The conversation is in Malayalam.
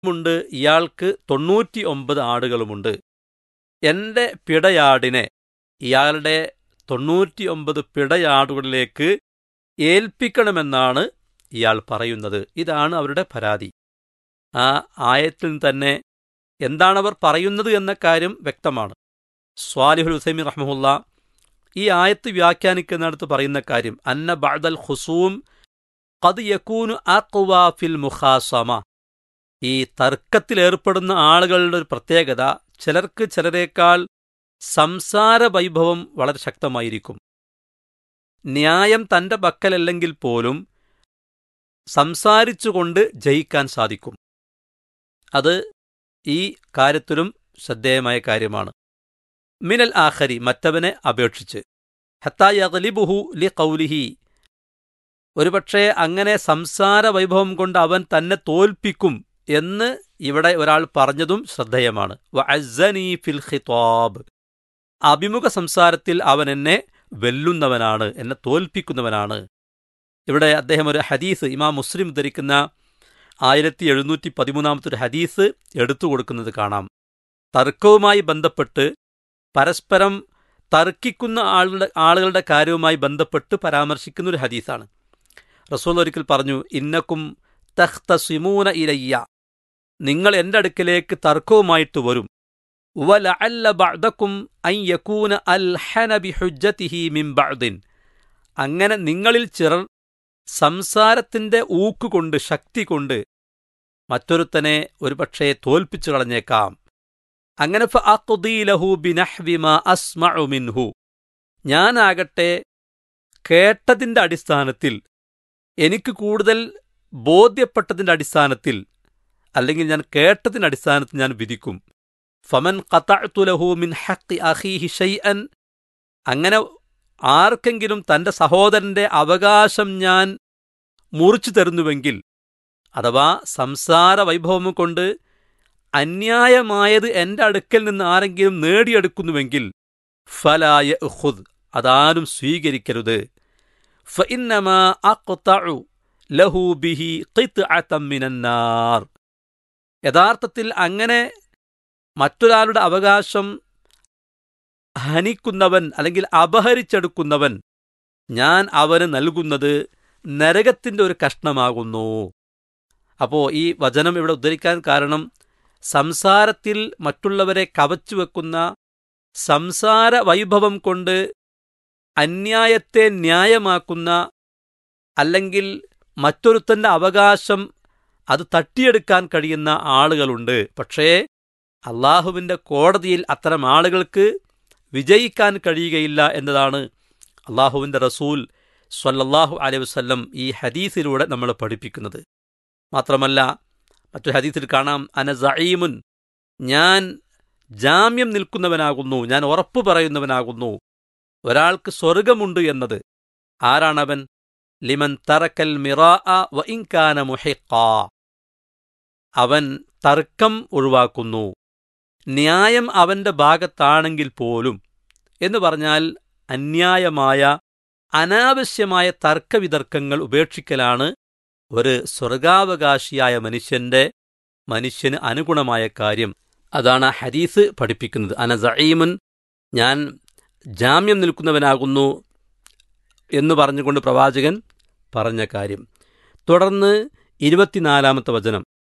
മുണ്ട് ഇയാൾക്ക് തൊണ്ണൂറ്റി ഒമ്പത് ആടുകളുമുണ്ട് എന്റെ പിടയാടിനെ ഇയാളുടെ തൊണ്ണൂറ്റി ഒമ്പത് പിടയാടുകളിലേക്ക് ഏൽപ്പിക്കണമെന്നാണ് ഇയാൾ പറയുന്നത് ഇതാണ് അവരുടെ പരാതി ആ ആയത്തിൽ തന്നെ എന്താണവർ പറയുന്നത് എന്ന കാര്യം വ്യക്തമാണ് സ്വാലിഹുൽ ഹുസൈമി റഹ്മുല്ല ഈ ആയത്ത് വ്യാഖ്യാനിക്കുന്നിടത്ത് പറയുന്ന കാര്യം അന്ന ബഅദൽ ഖുസൂം ഖദ് യകൂനു അഖ്വാ ഫിൽ മുഖാസമ ഈ തർക്കത്തിലേർപ്പെടുന്ന ആളുകളുടെ ഒരു പ്രത്യേകത ചിലർക്ക് ചിലരേക്കാൾ സംസാര വൈഭവം വളരെ ശക്തമായിരിക്കും ന്യായം തന്റെ പക്കലല്ലെങ്കിൽ പോലും സംസാരിച്ചുകൊണ്ട് ജയിക്കാൻ സാധിക്കും അത് ഈ കാര്യത്തിലും ശ്രദ്ധേയമായ കാര്യമാണ് മിനൽ ആഖരി മറ്റവനെ അപേക്ഷിച്ച് ഹത്തായലിബുഹു ലി കൗലിഹി ഒരുപക്ഷെ അങ്ങനെ സംസാര വൈഭവം കൊണ്ട് അവൻ തന്നെ തോൽപ്പിക്കും എന്ന് ഇവിടെ ഒരാൾ പറഞ്ഞതും ശ്രദ്ധേയമാണ് വഅസ്സനീ ഫിൽ ഖിതാബ് അഭിമുഖ സംസാരത്തിൽ അവൻ എന്നെ വെല്ലുന്നവനാണ് എന്നെ തോൽപ്പിക്കുന്നവനാണ് ഇവിടെ അദ്ദേഹം ഒരു ഹദീസ് ഇമാം മുസ്ലിം ധരിക്കുന്ന ആയിരത്തി എഴുന്നൂറ്റി പതിമൂന്നാമത്തെ ഒരു ഹദീസ് എടുത്തു കൊടുക്കുന്നത് കാണാം തർക്കവുമായി ബന്ധപ്പെട്ട് പരസ്പരം തർക്കിക്കുന്ന ആളുടെ ആളുകളുടെ കാര്യവുമായി ബന്ധപ്പെട്ട് പരാമർശിക്കുന്ന ഒരു ഹദീസാണ് റസൂൽ ഒരിക്കൽ പറഞ്ഞു ഇന്നക്കും തഖ്തസിമൂന ഇലയ്യ നിങ്ങൾ എൻ്റെ അടുക്കലേക്ക് തർക്കവുമായിട്ട് വരും വലഅല്ല ബഅദക്കും അൻ യകൂന അൽഹന ബിഹുജ്ജതിഹി മിൻ ബഅദിൻ അങ്ങനെ നിങ്ങളിൽ ചിലർ സംസാരത്തിന്റെ ഊക്കുകൊണ്ട് ശക്തി കൊണ്ട് മറ്റൊരുത്തനെ ഒരുപക്ഷെ തോൽപ്പിച്ചു കളഞ്ഞേക്കാം അങ്ങനെ ഫഅഖ്ദീലഹു ബിനഹ്വി മാ അസ്മഉ മിൻഹു ഞാനാകട്ടെ കേട്ടതിന്റെ അടിസ്ഥാനത്തിൽ എനിക്ക് കൂടുതൽ ബോധ്യപ്പെട്ടതിന്റെ അടിസ്ഥാനത്തിൽ അല്ലെങ്കിൽ ഞാൻ കേട്ടതിന്റെ അടിസ്ഥാനത്തിൽ ഞാൻ വിധിക്കും ഫമൻ ഖതഅ്തുലഹു മിൻ ഹഖ് അഖീഹി ഷൈഅൻ അങ്ങനെ ആർക്കെങ്കിലും തന്റെ സഹോദരന്റെ അവകാശം ഞാൻ മുറിച്ചു തരുന്നുവെങ്കിൽ അഥവാ സംസാര വൈഭവം കൊണ്ട് അന്യായമായത് എന്റെ അടുക്കൽ നിന്ന് ആരെങ്കിലും നേടിയെടുക്കുന്നുവെങ്കിൽ ഫലായ ഖുദ് അതാരും സ്വീകരിക്കരുത് ഫഇന്നമാ അഖ്തഉ ലഹു ബിഹി ഖിത്അതം മിനന്നാർ യഥാർത്ഥത്തിൽ അങ്ങനെ മറ്റൊരാളുടെ അവകാശം ഹനിക്കുന്നവൻ അല്ലെങ്കിൽ അപഹരിച്ചെടുക്കുന്നവൻ ഞാൻ അവന് നൽകുന്നത് നരകത്തിന്റെ ഒരു കഷ്ണമാകുന്നു അപ്പോ ഈ വചനം ഇവിടെ ഉദ്ധരിക്കാൻ കാരണം സംസാരത്തിൽ മറ്റുള്ളവരെ കവച്ചു വെക്കുന്ന സംസാര വൈഭവം കൊണ്ട് അന്യായത്തെ ന്യായമാക്കുന്ന അല്ലെങ്കിൽ മറ്റൊരുത്തന്റെ അവകാശം അത് തട്ടിയെടുക്കാൻ കഴിയുന്ന ആളുകളുണ്ട് പക്ഷേ അള്ളാഹുവിന്റെ കോടതിയിൽ അത്തരം ആളുകൾക്ക് വിജയിക്കാൻ കഴിയുകയില്ല എന്നതാണ് അള്ളാഹുവിന്റെ റസൂൽ സ്വല്ലല്ലാഹു അലൈഹി വസല്ലം ഈ ഹദീസിലൂടെ നമ്മൾ പഠിപ്പിക്കുന്നത് മാത്രമല്ല മറ്റൊരു ഹദീസിൽ കാണാം അന സഈമുൻ ഞാൻ ജാമ്യം നിൽക്കുന്നവനാകുന്നു ഞാൻ ഉറപ്പു പറയുന്നവനാകുന്നു ഒരാൾക്ക് സ്വർഗമുണ്ട് എന്നത് ആരാണവൻ ലിമൻ തറക്കൽ മിറാ വ ഇൻകാന മുഹിഖാ അവൻ തർക്കം ഒഴിവാക്കുന്നു ന്യായം അവന്റെ ഭാഗത്താണെങ്കിൽ പോലും എന്ന് പറഞ്ഞാൽ അന്യായമായ അനാവശ്യമായ തർക്കവിതർക്കങ്ങൾ ഉപേക്ഷിക്കലാണ് ഒരു സ്വർഗാവകാശിയായ മനുഷ്യന്റെ മനുഷ്യന് അനുഗുണമായ കാര്യം അതാണ് ഹദീസ് പഠിപ്പിക്കുന്നത് അന സഈമുൻ ഞാൻ ജാമ്യം നിൽക്കുന്നവനാകുന്നു എന്ന് പറഞ്ഞുകൊണ്ട് പ്രവാചകൻ പറഞ്ഞ കാര്യം തുടർന്ന് ഇരുപത്തിനാലാമത്തെ വചനം